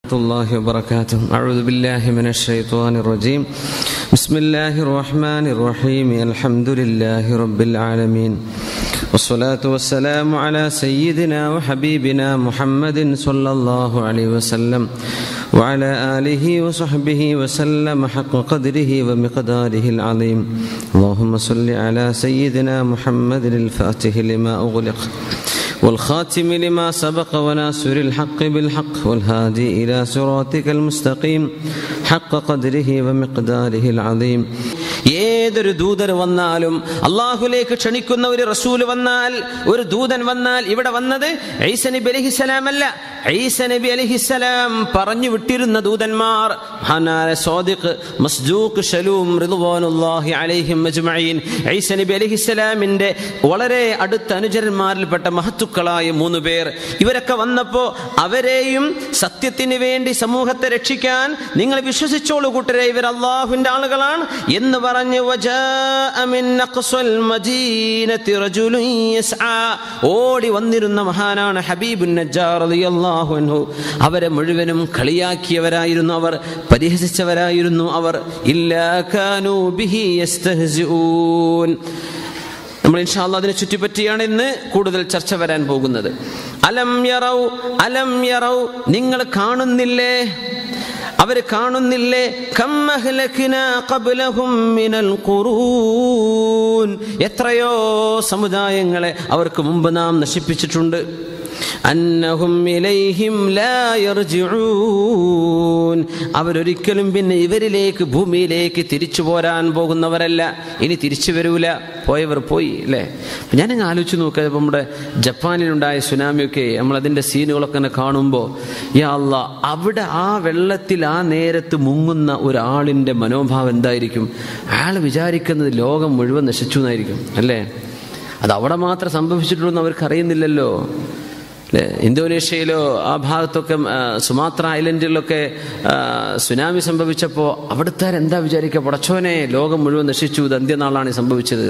الله وبركاته أعوذ بالله من الشيطان الرجيم بسم الله الرحمن الرحيم الحمد لله رب العالمين والصلاة والسلام على سيدنا وحبيبنا محمد صلى الله عليه وسلم وعلى آله وصحبه وسلم حق قدره ومقداره العظيم اللهم صل على سيدنا محمد الفاتح لما أغلق والخاتم لما سبق وناصر الحق بالحق والهادي إلى صراطك المستقيم حق قدره ومقداره العظيم ഏതൊരു ദൂതർ വന്നാലും അള്ളാഹുലേക്ക് ക്ഷണിക്കുന്ന ഒരു റസൂൽ വന്നാൽ ഒരു ദൂതൻ വന്നാൽ ഇവിടെ വന്നത് ഐസ നബി അലഹിസലാം അല്ല ഐസ നബി അലഹിസലാം പറഞ്ഞു വിട്ടിരുന്ന ദൂതന്മാർ മഹാനായ സ്വാദിഖ് മസ്ജൂഖ് ഷലൂം റിദ്വാനുല്ലാഹി അലൈഹിം അജ്മഈൻ ഐസ നബി അലഹിസലാമിന്റെ വളരെ അടുത്ത അനുചരന്മാരിൽപ്പെട്ട മഹത്തുക്കളായ മൂന്ന് പേർ ഇവരൊക്കെ വന്നപ്പോൾ അവരെയും സത്യത്തിന് വേണ്ടി സമൂഹത്തെ രക്ഷിക്കാൻ നിങ്ങൾ വിശ്വസിച്ചോളൂ കൂട്ടരെ ഇവർ അള്ളാഹുവിന്റെ ആളുകളാണ് എന്ന് പറഞ്ഞ് وجاء من أقصى المدينة رجل يسعى ഓടി വന്നിരുന്ന മഹാനാണ് ഹബീബ് നജ്ജാർ റളിയല്ലാഹു അൻഹു അവരെ മുഴുവനും കളിയാക്കിയവരായിരുന്നു അവർ പരിഹസിച്ചവരായിരുന്നു അവർ ഇല്ലാ കാനൂ ബിഹി യസ്തഹ്സിഊൻ നമ്മൾ ഇൻഷാല്ല അതിനെ ചുറ്റിപ്പറ്റിയാണ് ഇന്ന് കൂടുതൽ ചർച്ച വരാൻ പോകുന്നത് അലം യറൗ അലം യറൗ നിങ്ങൾ കാണുന്നില്ലേ അവര് കാണുന്നില്ലേ എത്രയോ സമുദായങ്ങളെ അവർക്ക് മുമ്പ് നാം നശിപ്പിച്ചിട്ടുണ്ട് അന്നഹും ഇലൈഹിം ലാ യർജിഊൻ അവരൊരിക്കലും പിന്നെ ഇവരിലേക്ക് ഭൂമിയിലേക്ക് തിരിച്ചു പോരാൻ പോകുന്നവരല്ല ഇനി തിരിച്ചു വരൂല പോയവർ പോയി അല്ലേ ഞാനിങ്ങ് ആലോചിച്ച് നോക്കുക ഇപ്പം നമ്മുടെ ജപ്പാനിലുണ്ടായ സുനാമിയൊക്കെ നമ്മൾ അതിൻ്റെ സീനുകളൊക്കെ തന്നെ കാണുമ്പോൾ യാ അല്ല അവിടെ ആ വെള്ളത്തിൽ ആ നേരത്ത് മുങ്ങുന്ന ഒരാളിൻ്റെ മനോഭാവം എന്തായിരിക്കും അയാൾ വിചാരിക്കുന്നത് ലോകം മുഴുവൻ നശിച്ചു എന്നായിരിക്കും അല്ലേ അത് അവിടെ മാത്രം സംഭവിച്ചിട്ടുള്ളൂ എന്ന് അവർക്ക് അറിയുന്നില്ലല്ലോ അല്ലേ ഇന്തോനേഷ്യയിലോ ആ ഭാഗത്തൊക്കെ സുമാത്ര ഐലൻഡിലൊക്കെ സുനാമി സംഭവിച്ചപ്പോൾ അവിടുത്തെ എന്താ വിചാരിക്കുക പടച്ചോനെ ലോകം മുഴുവൻ നശിച്ചു ഇത് അന്ത്യനാളാണ് സംഭവിച്ചത്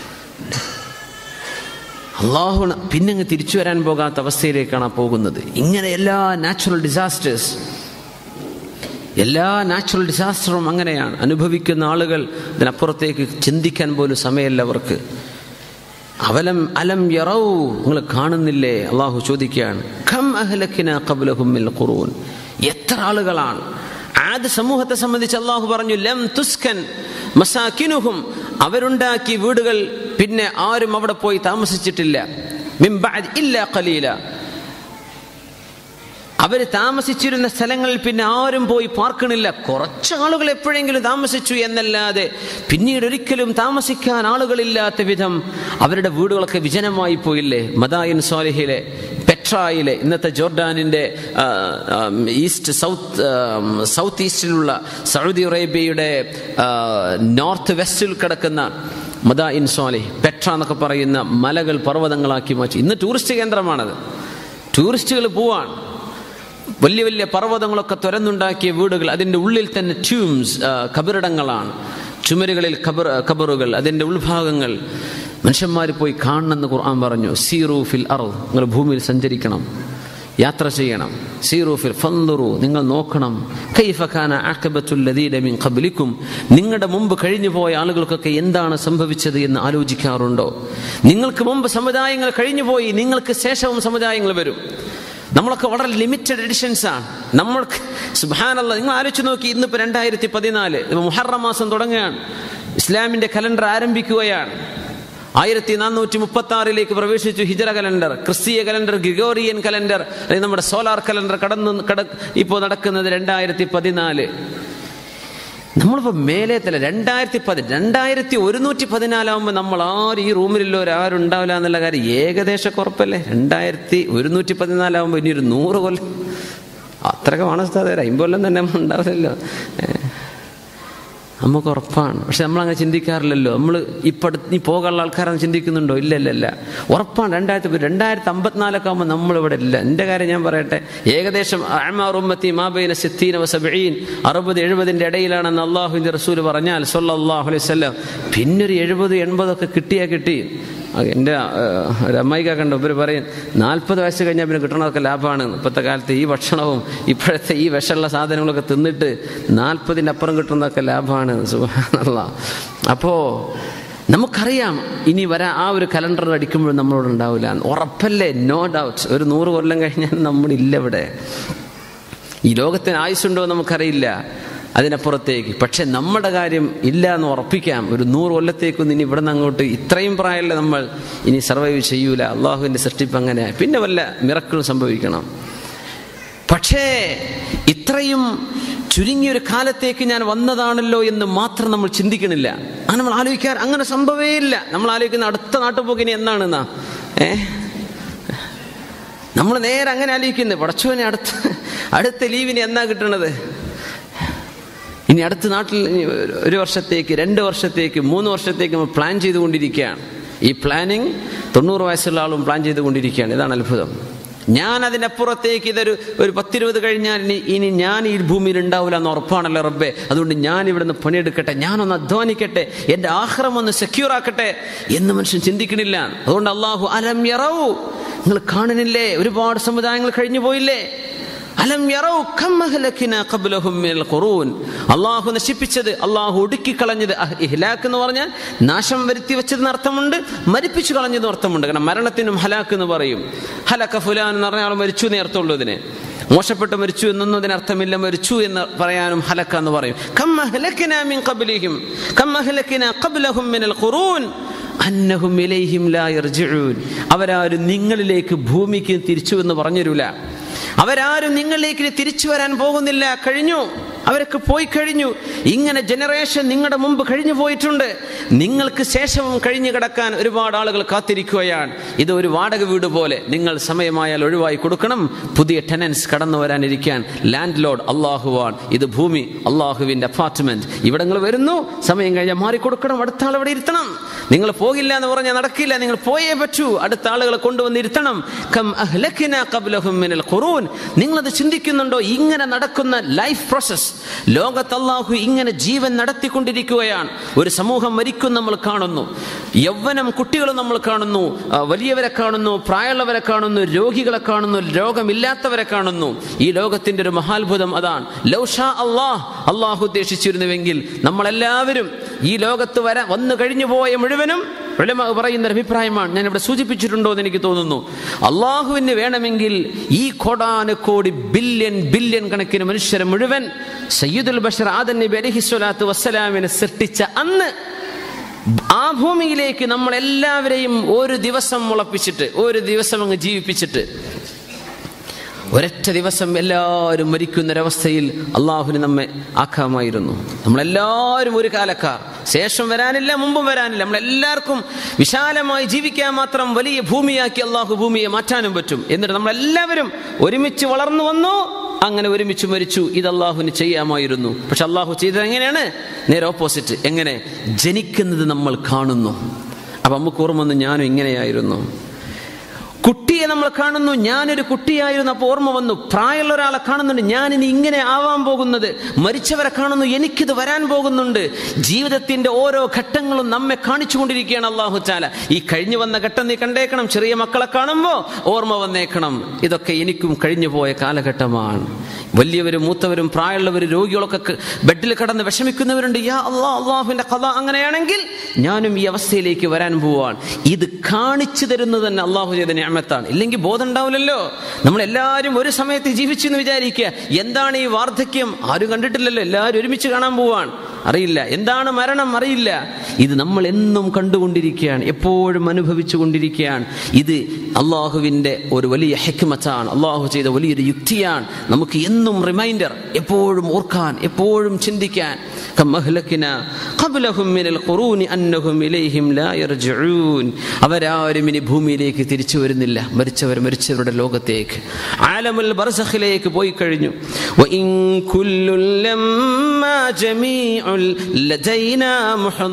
അള്ളാഹു പിന്നങ്ങ് തിരിച്ചു വരാൻ പോകാത്ത അവസ്ഥയിലേക്കാണ് പോകുന്നത് ഇങ്ങനെ എല്ലാ നാച്ചുറൽ ഡിസാസ്റ്റേഴ്സ് എല്ലാ നാച്ചുറൽ ഡിസാസ്റ്ററും അങ്ങനെയാണ് അനുഭവിക്കുന്ന ആളുകൾ ഇതിനപ്പുറത്തേക്ക് ചിന്തിക്കാൻ പോലും സമയമല്ല അവർക്ക് അവലം അലം യറൗ നിങ്ങൾ കാണുന്നില്ലേ അള്ളാഹു ചോദിക്കുകയാണ് ഖം അഹ്ലക്കിന ഖബ്ലഹും മിൽ ഖുറൂൻ എത്ര ആളുകളാണ് ആദ് സമൂഹത്തെ സംബന്ധിച്ച് അള്ളാഹു പറഞ്ഞു ലം തുസ്കൻ മസാക്കിനുഹും അവരുണ്ടാക്കിയ വീടുകൾ പിന്നെ ആരും അവിടെ പോയി താമസിച്ചിട്ടില്ല മിംബഅദ് ഇല്ല ഖലീല അവർ താമസിച്ചിരുന്ന സ്ഥലങ്ങളിൽ പിന്നെ ആരും പോയി പാർക്കണില്ല കുറച്ച് ആളുകൾ എപ്പോഴെങ്കിലും താമസിച്ചു എന്നല്ലാതെ പിന്നീട് ഒരിക്കലും താമസിക്കാൻ ആളുകളില്ലാത്ത വിധം അവരുടെ വീടുകളൊക്കെ വിജനമായി പോയില്ലേ മദായിൻ സോലിഹിലെ പെട്രായിലെ ഇന്നത്തെ ജോർഡാനിന്റെ ഈസ്റ്റ് സൗത്ത് സൗത്ത് ഈസ്റ്റിലുള്ള സൗദി അറേബ്യയുടെ നോർത്ത് വെസ്റ്റിൽ കിടക്കുന്ന മദാ ഇൻ സോലി പെട്ര എന്നൊക്കെ പറയുന്ന മലകൾ പർവ്വതങ്ങളാക്കി മാറ്റി ഇന്ന് ടൂറിസ്റ്റ് കേന്ദ്രമാണത് ടൂറിസ്റ്റുകൾ പോവാണ് വലിയ വലിയ പർവ്വതങ്ങളൊക്കെ തുരന്നുണ്ടാക്കിയ വീടുകൾ അതിൻ്റെ ഉള്ളിൽ തന്നെ ട്യൂംസ് കബറിടങ്ങളാണ് ചുമരുകളിൽ ഖബർ ഖബറുകൾ അതിൻ്റെ ഉൾഭാഗങ്ങൾ മനുഷ്യന്മാർ പോയി കാണണമെന്ന് ഖുർആൻ പറഞ്ഞു സീറൂഫിൽ അറു നിങ്ങൾ ഭൂമിയിൽ സഞ്ചരിക്കണം യാത്ര ചെയ്യണം സീറൂഫിൽ ഫന്തുറു നിങ്ങൾ നോക്കണം കൈഫഖാന ആക്കബത്തുല്ലദീനമിൻ ഖബലിക്കും നിങ്ങളുടെ മുമ്പ് കഴിഞ്ഞു പോയ ആളുകൾക്കൊക്കെ എന്താണ് സംഭവിച്ചത് എന്ന് ആലോചിക്കാറുണ്ടോ നിങ്ങൾക്ക് മുമ്പ് സമുദായങ്ങൾ കഴിഞ്ഞുപോയി നിങ്ങൾക്ക് ശേഷവും സമുദായങ്ങൾ വരും നമ്മളൊക്കെ വളരെ ലിമിറ്റഡ് എഡിഷൻസ് ആണ് നമ്മൾക്ക് സുബാനല്ല നിങ്ങൾ ആലോചിച്ച് നോക്കി ഇന്നിപ്പോൾ രണ്ടായിരത്തി പതിനാല് മുഹറം മാസം തുടങ്ങുകയാണ് ഇസ്ലാമിന്റെ കലണ്ടർ ആരംഭിക്കുകയാണ് ആയിരത്തി നാനൂറ്റി മുപ്പത്തി ആറിലേക്ക് പ്രവേശിച്ചു ഹിജറ കലണ്ടർ ക്രിസ്തീയ കലണ്ടർ ഗ്രിഗോറിയൻ കലണ്ടർ അല്ലെങ്കിൽ നമ്മുടെ സോലാർ കലണ്ടർ കടന്നു കട ഇപ്പോൾ നടക്കുന്നത് രണ്ടായിരത്തി പതിനാല് നമ്മളിപ്പോൾ മേലെ തല രണ്ടായിരത്തി പതി രണ്ടായിരത്തി ഒരുന്നൂറ്റി പതിനാലാവുമ്പോൾ നമ്മൾ ആരും ഈ റൂമിലല്ലോ ആരും ഉണ്ടാവില്ല എന്നുള്ള കാര്യം ഏകദേശം കുറപ്പല്ലേ രണ്ടായിരത്തി ഒരുന്നൂറ്റി പതിനാലാവുമ്പോൾ ഇനി ഒരു നൂറ് കൊല്ലം അത്രയൊക്കെ വേണം അമ്പത് തന്നെ ഉണ്ടാവില്ലല്ലോ നമുക്ക് ഉറപ്പാണ് പക്ഷെ നമ്മൾ അങ്ങനെ ചിന്തിക്കാറില്ലല്ലോ നമ്മൾ ഇപ്പം ഈ പോകാനുള്ള ആൾക്കാരൊന്നും ചിന്തിക്കുന്നുണ്ടോ ഇല്ല ഇല്ല ഇല്ല ഉറപ്പാണ് രണ്ടായിരത്തി രണ്ടായിരത്തി അമ്പത്തിനാലൊക്കെ ആകുമ്പോൾ നമ്മളിവിടെ ഇല്ല എൻ്റെ കാര്യം ഞാൻ പറയട്ടെ ഏകദേശം അഹ്മാറുമ്മത്തി മാബൈന സിത്തീന വസബീൻ അറുപത് എഴുപതിൻ്റെ ഇടയിലാണെന്ന് അള്ളാഹുവിൻ്റെ റസൂൽ പറഞ്ഞാൽ സൊല്ലാഹു അലൈഹി സ്വല്ലം പിന്നൊരു എഴുപത് എൺപതൊക്കെ കിട്ടിയാ കിട്ടി എൻ്റെ ഒരു അമ്മായിക്കൊക്കെ ഉണ്ട് ഇവർ പറയും നാൽപ്പത് വയസ്സ് കഴിഞ്ഞാൽ പിന്നെ കിട്ടണതൊക്കെ ലാഭമാണ് ഇപ്പോഴത്തെ കാലത്ത് ഈ ഭക്ഷണവും ഇപ്പോഴത്തെ ഈ വിഷമുള്ള സാധനങ്ങളൊക്കെ തിന്നിട്ട് നാൽപ്പതിൻ്റെ അപ്പുറം കിട്ടുന്നതൊക്കെ ലാഭമാണ് സുഖാനുള്ള അപ്പോൾ നമുക്കറിയാം ഇനി വരാ ആ ഒരു കലണ്ടർ അടിക്കുമ്പോൾ നമ്മളോട് ഉണ്ടാവില്ല ഉറപ്പല്ലേ നോ ഡൗട്ട് ഒരു നൂറ് കൊല്ലം കഴിഞ്ഞാൽ നമ്മളില്ല ഇവിടെ ഈ ലോകത്തിന് ആയുസ്സുണ്ടോ നമുക്കറിയില്ല അതിനപ്പുറത്തേക്ക് പക്ഷെ നമ്മുടെ കാര്യം ഇല്ല എന്ന് ഉറപ്പിക്കാം ഒരു നൂറ് കൊല്ലത്തേക്കൊന്നും ഇനി ഇവിടെ നിന്ന് അങ്ങോട്ട് ഇത്രയും പ്രായമല്ല നമ്മൾ ഇനി സർവൈവ് ചെയ്യൂല അള്ളാഹുവിൻ്റെ സൃഷ്ടിപ്പ് അങ്ങനെ പിന്നെ വല്ല മിറക്കളും സംഭവിക്കണം പക്ഷേ ഇത്രയും ചുരുങ്ങിയൊരു കാലത്തേക്ക് ഞാൻ വന്നതാണല്ലോ എന്ന് മാത്രം നമ്മൾ ചിന്തിക്കണില്ല അങ്ങനെ നമ്മൾ ആലോചിക്കാൻ അങ്ങനെ സംഭവമേ ഇല്ല നമ്മൾ ആലോചിക്കുന്ന അടുത്ത നാട്ടുപോക്കിനി എന്നാണെന്നാ ഏ നമ്മൾ നേരെ അങ്ങനെ ആലോചിക്കുന്നത് പടച്ചുവിനെ അടുത്ത അടുത്ത ലീവിന് എന്നാ കിട്ടണത് ഇനി അടുത്ത നാട്ടിൽ ഒരു വർഷത്തേക്ക് രണ്ട് വർഷത്തേക്ക് മൂന്ന് വർഷത്തേക്ക് നമ്മൾ പ്ലാൻ ചെയ്തുകൊണ്ടിരിക്കുകയാണ് ഈ പ്ലാനിങ് തൊണ്ണൂറ് വയസ്സുള്ള ആളും പ്ലാൻ ചെയ്തുകൊണ്ടിരിക്കുകയാണ് ഇതാണ് അത്ഭുതം ഞാൻ അതിനപ്പുറത്തേക്ക് ഇതൊരു ഒരു പത്തിരുപത് കഴിഞ്ഞാൽ ഇനി ഇനി ഞാൻ ഈ ഭൂമിയിൽ ഉണ്ടാവില്ല എന്ന് ഉറപ്പാണല്ലോ റബ്ബെ അതുകൊണ്ട് ഞാൻ ഇവിടുന്ന് പണിയെടുക്കട്ടെ ഞാനൊന്ന് അധ്വാനിക്കട്ടെ എൻ്റെ ആഹ്റം ഒന്ന് സെക്യൂർ ആക്കട്ടെ എന്ന് മനുഷ്യൻ ചിന്തിക്കണില്ല അതുകൊണ്ട് അള്ളാഹു അലം യറവു നിങ്ങൾ കാണുന്നില്ലേ ഒരുപാട് സമുദായങ്ങൾ കഴിഞ്ഞു പോയില്ലേ അലം യറൗ കമ്മഹലക്കിന ഖബ്ലഹും മിനൽ ഖുറൂൻ അല്ലാഹു നശിപ്പിച്ചത് അല്ലാഹു ഒടുക്കി കളഞ്ഞത് ഇഹ്ലാക്ക് എന്ന് പറഞ്ഞാൽ നാശം വരുത്തി വെച്ചതെന്ന് അർത്ഥമുണ്ട് മരിപ്പിച്ചു കളഞ്ഞതെന്ന് അർത്ഥമുണ്ട് കാരണം മരണത്തിനും ഹലാക്ക് എന്ന് പറയും ഹലക്ക ഫുലാൻ എന്ന് പറഞ്ഞാൽ ആൾ മരിച്ചു എന്നേ അർത്ഥമുള്ളൂ ഇതിന് മോശപ്പെട്ട് മരിച്ചു എന്നൊന്നും അതിന് അർത്ഥമില്ല മരിച്ചു എന്ന് പറയാനും ഹലക്ക എന്ന് പറയും കമ്മഹലക്കിന മിൻ ഖബ്ലിഹിം കമ്മഹലക്കിന ഖബ്ലഹും മിനൽ ഖുറൂൻ അന്നഹും ഇലൈഹിം ലാ യർജിഊൻ അവരാരും നിങ്ങളിലേക്ക് ഭൂമിക്ക് തിരിച്ചു എന്ന് പറഞ്ഞുതരൂല അവരാരും നിങ്ങളിലേക്ക് തിരിച്ചു വരാൻ പോകുന്നില്ല കഴിഞ്ഞു അവരൊക്കെ പോയി കഴിഞ്ഞു ഇങ്ങനെ ജനറേഷൻ നിങ്ങളുടെ മുമ്പ് കഴിഞ്ഞു പോയിട്ടുണ്ട് നിങ്ങൾക്ക് ശേഷവും കഴിഞ്ഞു കിടക്കാൻ ഒരുപാട് ആളുകൾ കാത്തിരിക്കുകയാണ് ഇത് ഒരു വാടക വീട് പോലെ നിങ്ങൾ സമയമായാൽ ഒഴിവായി കൊടുക്കണം പുതിയ ടെനൻസ് കടന്നു വരാനിരിക്കാൻ ലാൻഡ് ലോഡ് അള്ളാഹുവാൻ ഇത് ഭൂമി അള്ളാഹുവിന്റെ അപ്പാർട്ട്മെന്റ് ഇവിടെ നിങ്ങൾ വരുന്നു സമയം കഴിഞ്ഞാൽ മാറിക്കൊടുക്കണം അടുത്ത ആൾ ഇവിടെ ഇരുത്തണം നിങ്ങൾ പോകില്ല എന്ന് പറഞ്ഞാൽ നടക്കില്ല നിങ്ങൾ പോയേ പറ്റൂ അടുത്ത ആളുകളെ കൊണ്ടുവന്നിരുത്തണം കം അഹ്ലക്കിന ഖബ്ലഹും മിനൽ ഖുറൂൻ നിങ്ങളത് ചിന്തിക്കുന്നുണ്ടോ ഇങ്ങനെ നടക്കുന്ന ലൈഫ് പ്രോസസ് ലോകത്ത് അള്ളാഹു ഇങ്ങനെ ജീവൻ നടത്തിക്കൊണ്ടിരിക്കുകയാണ് ഒരു സമൂഹം മരിക്കും നമ്മൾ കാണുന്നു യൗവനം കുട്ടികളും നമ്മൾ കാണുന്നു ആ, വലിയവരെ കാണുന്നു പ്രായമുള്ളവരെ കാണുന്നു രോഗികളെ കാണുന്നു രോഗമില്ലാത്തവരെ കാണുന്നു ഈ ലോകത്തിന്റെ ഒരു മഹാത്ഭുതം അതാണ് ലൗഷാ അള്ളാഹ് അള്ളാഹു ഉദ്ദേശിച്ചിരുന്നുവെങ്കിൽ നമ്മളെല്ലാവരും ഈ ലോകത്ത് വര വന്നു കഴിഞ്ഞു പോയ മുഴുവനും ഉലമ പറയുന്ന ഒരു അഭിപ്രായമാണ് ഞാൻ ഇവിടെ സൂചിപ്പിച്ചിട്ടുണ്ടോ എന്ന് എനിക്ക് തോന്നുന്നു അള്ളാഹുവിന് വേണമെങ്കിൽ ഈ കോടാന് കോടി ബില്യൺ ബില്യൺ കണക്കിന് മനുഷ്യരെ മുഴുവൻ സയ്യിദുൽ ബഷർ ആദൻ നബി അലഹി സ്വലാത്തു വസ്സലാമിനെ സൃഷ്ടിച്ച അന്ന് ആ ഭൂമിയിലേക്ക് നമ്മൾ എല്ലാവരെയും ഒരു ദിവസം മുളപ്പിച്ചിട്ട് ഒരു ദിവസം അങ്ങ് ജീവിപ്പിച്ചിട്ട് ഒരൊറ്റ ദിവസം എല്ലാവരും മരിക്കുന്നൊരവസ്ഥയിൽ അള്ളാഹുവിന് നമ്മെ ആക്കാമായിരുന്നു നമ്മളെല്ലാവരും ഒരു കാലക്കാർ ശേഷം വരാനില്ല മുമ്പും വരാനില്ല നമ്മളെല്ലാവർക്കും വിശാലമായി ജീവിക്കാൻ മാത്രം വലിയ ഭൂമിയാക്കി അള്ളാഹു ഭൂമിയെ മാറ്റാനും പറ്റും എന്നിട്ട് നമ്മളെല്ലാവരും ഒരുമിച്ച് വളർന്നു വന്നു അങ്ങനെ ഒരുമിച്ച് മരിച്ചു ഇത് അള്ളാഹുവിന് ചെയ്യാമായിരുന്നു പക്ഷെ അള്ളാഹു ചെയ്തത് എങ്ങനെയാണ് നേരെ ഓപ്പോസിറ്റ് എങ്ങനെ ജനിക്കുന്നത് നമ്മൾ കാണുന്നു അപ്പൊ നമുക്ക് ഓർമ്മ വന്നു ഞാനും ഇങ്ങനെയായിരുന്നു കുട്ടിയെ നമ്മൾ കാണുന്നു ഞാനൊരു കുട്ടിയായിരുന്നു അപ്പോൾ ഓർമ്മ വന്നു പ്രായമുള്ള ഒരാളെ കാണുന്നുണ്ട് ഞാൻ ഇനി ഇങ്ങനെ ആവാൻ പോകുന്നത് മരിച്ചവരെ കാണുന്നു എനിക്കിത് വരാൻ പോകുന്നുണ്ട് ജീവിതത്തിന്റെ ഓരോ ഘട്ടങ്ങളും നമ്മെ കാണിച്ചുകൊണ്ടിരിക്കുകയാണ് അള്ളാഹു ചാല ഈ കഴിഞ്ഞു വന്ന ഘട്ടം നീ കണ്ടേക്കണം ചെറിയ മക്കളെ കാണുമ്പോൾ ഓർമ്മ വന്നേക്കണം ഇതൊക്കെ എനിക്കും കഴിഞ്ഞു പോയ കാലഘട്ടമാണ് വലിയവരും മൂത്തവരും പ്രായമുള്ളവരും രോഗികളൊക്കെ ക- ബെഡിൽ കിടന്ന് വിഷമിക്കുന്നവരുണ്ട് യാ അള്ളാഹ് അള്ളാഹുവിന്റെ കഥ അങ്ങനെയാണെങ്കിൽ ഞാനും ഈ അവസ്ഥയിലേക്ക് വരാൻ പോവാൻ ഇത് കാണിച്ചു തരുന്നത് തന്നെ അള്ളാഹു ചെയ്ത ഞാമത്താണ് ഇല്ലെങ്കിൽ ബോധം ഉണ്ടാവില്ലല്ലോ നമ്മൾ എല്ലാവരും ഒരു സമയത്ത് ജീവിച്ചു എന്ന് വിചാരിക്കുക എന്താണ് ഈ വാർദ്ധക്യം ആരും കണ്ടിട്ടില്ലല്ലോ എല്ലാവരും ഒരുമിച്ച് കാണാൻ പോവാൻ അറിയില്ല എന്താണ് മരണം അറിയില്ല ഇത് നമ്മൾ എന്നും കണ്ടുകൊണ്ടിരിക്കുകയാണ് എപ്പോഴും അനുഭവിച്ചു കൊണ്ടിരിക്കുകയാണ് ഇത് അള്ളാഹുവിൻ്റെ ഒരു വലിയ ഹെക്മത്താണ് അള്ളാഹു ചെയ്ത വലിയൊരു യുക്തിയാണ് നമുക്ക് എന്നും റിമൈൻഡർ എപ്പോഴും ഓർക്കാൻ എപ്പോഴും ചിന്തിക്കാൻ كم أهلكنا قبلهم من القرون أنهم إليهم لا يرجعون അവരാരും ഇനി ഭൂമിയിലേക്ക് തിരിച്ചു വരുന്നില്ല മരിച്ചവർ മരിച്ചവരുടെ ലോകത്തേക്ക് ആലമുൽ ബർസഖിലേക്ക് പോയി കഴിഞ്ഞു وإن كل لما جميع لدينا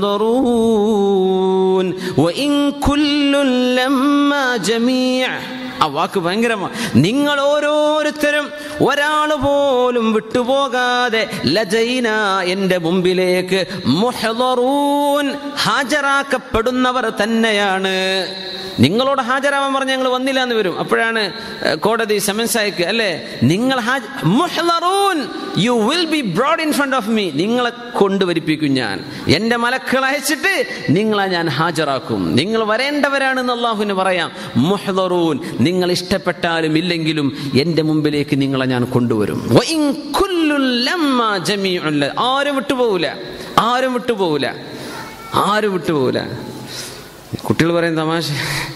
محضرون وإن كل لما جميع ആ വാക്ക് ഭയങ്കരമാണ് നിങ്ങൾ ഓരോരുത്തരും ഒരാൾ പോലും വിട്ടുപോകാതെ ലജൈന എൻ്റെ മുമ്പിലേക്ക് മുഹദറൂൻ ഹാജരാക്കപ്പെടുന്നവർ തന്നെയാണ് നിങ്ങളോട് ഹാജരാവാൻ പറഞ്ഞ് ഞങ്ങൾ വന്നില്ല എന്ന് വരും അപ്പോഴാണ് ഏഹ്, കോടതി സമൻസ് അയക്ക് അല്ലേ നിങ്ങൾ you will be brought in front of me നിങ്ങളെ കൊണ്ടുവരിപ്പിക്കും ഞാൻ എൻ്റെ മലക്കൾ അയച്ചിട്ട് നിങ്ങളെ ഞാൻ ഹാജരാക്കും നിങ്ങൾ വരേണ്ടവരാണെന്ന് അള്ളാഹുവിന് പറയാം മുഹദറൂൻ നിങ്ങൾ ഇഷ്ടപ്പെട്ടാലും ഇല്ലെങ്കിലും എൻ്റെ മുമ്പിലേക്ക് നിങ്ങളെ ഞാൻ കൊണ്ടുവരും വഇൻ കുല്ലുൽ ലമ്മാ ജമീഉൻ ല- ആരും വിട്ടുപോകൂല ആരും വിട്ടുപോകൂല ആരും വിട്ടുപോകൂല കുട്ടികൾ പറയും തമാശ